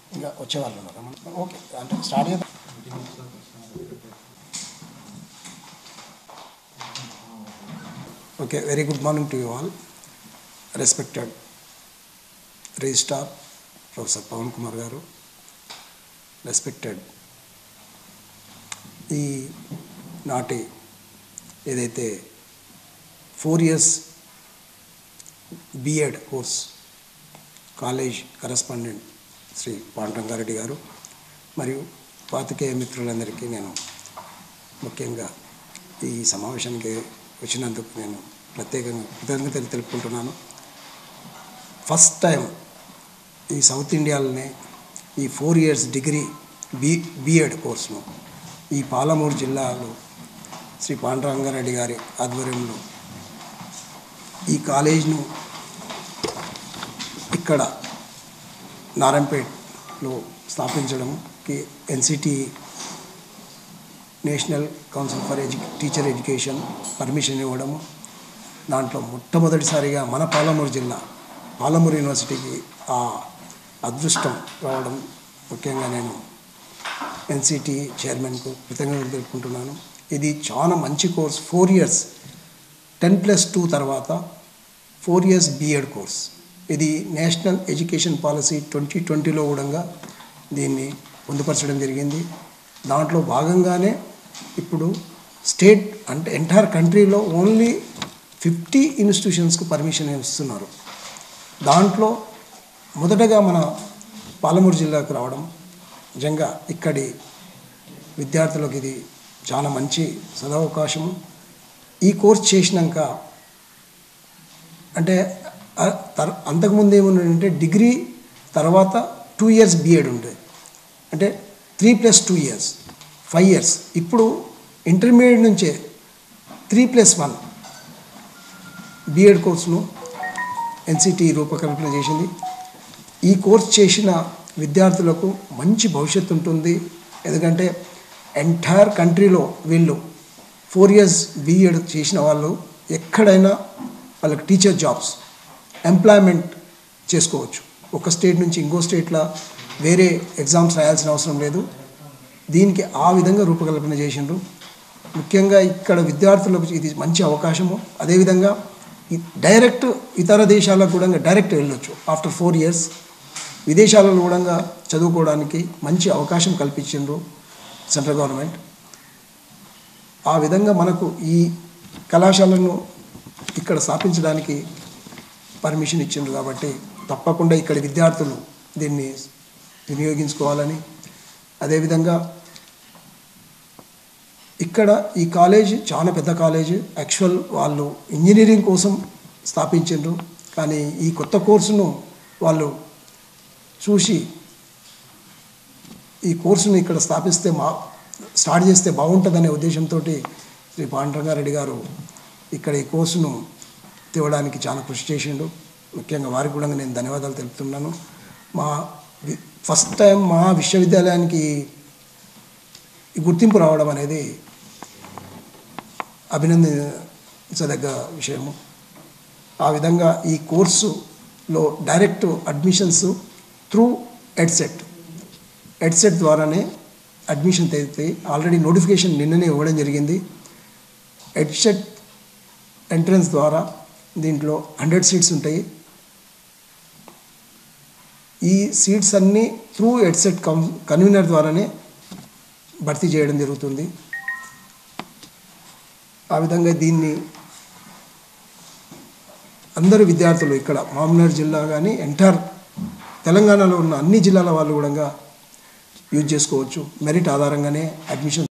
ఇంకా వచ్చేవాళ్ళు ఉన్నారా మన- ఓకే అంటే స్టార్ట్ చేద్దాం okay very good morning to you all respected registrar professor Pavan Kumar garu respected ఈ నాటి ఏదైతే four years B Ed course college correspondent Shri Pandarangareddy garu మరియు పాతికేయ మిత్రులందరికీ నేను ముఖ్యంగా ఈ సమావేశానికి వచ్చినందుకు నేను ప్రత్యేకంగా కృతజ్ఞతలు తెలుపుకుంటున్నాను ఫస్ట్ టైం ఈ సౌత్ ఇండియాలోనే ఈ four years degree B B Ed కోర్సును ఈ పాలమూరు జిల్లాలో శ్రీ పాండరంగారెడ్డి గారి ఆధ్వర్యంలో ఈ కాలేజ్ను ఇక్కడ నారాయణపేట్లో స్థాపించడంకి NCT national council for edu teacher education permission ఇవ్వడము దాంట్లో మొట్టమొదటిసారిగా మన పాలమూరు జిల్లా పాలమూరు యూనివర్సిటీకి ఆ అదృష్టం రావడం ముఖ్యంగా నేను ఎన్సిటి చైర్మన్కు కృతజ్ఞతలు తెలుపుకుంటున్నాను ఇది చాలా మంచి course four years ten plus two తర్వాత ఫోర్ ఇయర్స్ బిఎడ్ కోర్స్ ఇది నేషనల్ ఎడ్యుకేషన్ పాలసీ ట్వంటీ ట్వంటీలో కూడా దీన్ని పొందుపరచడం జరిగింది దాంట్లో భాగంగానే ఇప్పుడు స్టేట్ అంటే ఎంటైర్ కంట్రీలో ఓన్లీ ఫిఫ్టీ ఇన్స్టిట్యూషన్స్కు పర్మిషన్ ఇస్తున్నారు దాంట్లో మొదటగా మన పాలమూరు జిల్లాకు రావడం నిజంగా ఇక్కడి విద్యార్థులకు ఇది చాలా మంచి సదవకాశము ఈ కోర్స్ చేసినాక అంటే ఆ- తర్- అంతకుముందు ఏముందంటే డిగ్రీ తర్వాత టూ ఇయర్స్ బిఎడ్ ఉండేది అంటే three plus two years five years ఇప్పుడు ఇంటర్మీడియట్ నుంచే త్రీ ప్లస్ వన్ బిఎడ్ కోర్సును ఎన్సిటి రూపకల్పన చేసింది ఈ కోర్స్ చేసిన విద్యార్థులకు మంచి భవిష్యత్తు ఉంటుంది ఎందుకంటే ఎంటైర్ కంట్రీలో వీళ్ళు ఫోర్ ఇయర్స్ బీఎడ్ చేసిన వాళ్ళు ఎక్కడైనా వాళ్ళకి టీచర్ జాబ్స్ ఎంప్లాయ్మెంట్ చేసుకోవచ్చు ఒక స్టేట్ నుంచి ఇంకో స్టేట్లో వేరే ఎగ్జామ్స్ రాయాల్సిన అవసరం లేదు దీనికి ఆ విధంగా రూపకల్పన చేసిండ్రు ముఖ్యంగా ఇక్కడ విద్యార్థులకు ఇది మంచి అవకాశము అదేవిధంగా ఈ- డైరెక్ట్ ఇతర దేశాలకు కూడా డైరెక్ట్ వెళ్ళొచ్చు ఆఫ్టర్ ఫోర్ ఇయర్స్ విదేశాలలో కూడా చదువుకోవడానికి మంచి అవకాశం కల్పించిండ్రు సెంట్రల్ గవర్నమెంట్ ఆ విధంగా మనకు ఈ కళాశాలను ఇక్కడ స్థాపించడానికి పర్మిషన్ ఇచ్చిండ్రు కాబట్టి తప్పకుండా ఇక్కడ విద్యార్థులు దీన్ని వినియోగించుకోవాలని అదేవిధంగా ఇక్కడ ఈ కాలేజ్ చాలా పెద్ద కాలేజ్ యాక్చువల్ వాళ్ళు ఇంజనీరింగ్ కోసం స్థాపించిండ్రు కానీ ఈ కొత్త కోర్సును వాళ్ళు చూసి ఈ కోర్సును ఇక్కడ స్థాపిస్తే మా స్టార్ట్ చేస్తే బాగుంటుందనే ఉద్దేశంతో శ్రీ పాండరంగారెడ్డి గారు ఇక్కడ ఈ కోర్సును తేవడానికి చాలా కృషి చేసిండు ముఖ్యంగా వారికి కూడా నేను ధన్యవాదాలు తెలుపుతున్నాను మా వి- ఫస్ట్ టైం మా విశ్వవిద్యాలయానికి ఈ గుర్తింపు రావడం అనేది అభినందించదగ్గ విషయము ఆ విధంగా ఈ కోర్సులో direct admissions through EdCET EdCET ద్వారానే అడ్మిషన్ అవుతాయి ఆల్రెడీ నోటిఫికేషన్ నిన్ననే ఇవ్వడం జరిగింది ఎడ్సెట్ ఎంట్రన్స్ ద్వారా దీంట్లో హండ్రెడ్ సీట్స్ ఉంటాయి ఈ సీట్స్ అన్నీ త్రూ ఎడ్సెట్ కన్ కన్వీనర్ ద్వారానే భర్తీ చేయడం జరుగుతుంది ఆ విధంగా దీన్ని అందరు విద్యార్థులు ఇక్కడ మామూనార్ జిల్లా కానీ ఎంటైర్ తెలంగాణలో ఉన్న అన్ని జిల్లాల వాళ్ళు కూడా యూజ్ చేసుకోవచ్చు మెరిట్ ఆధారంగానే అడ్మిషన్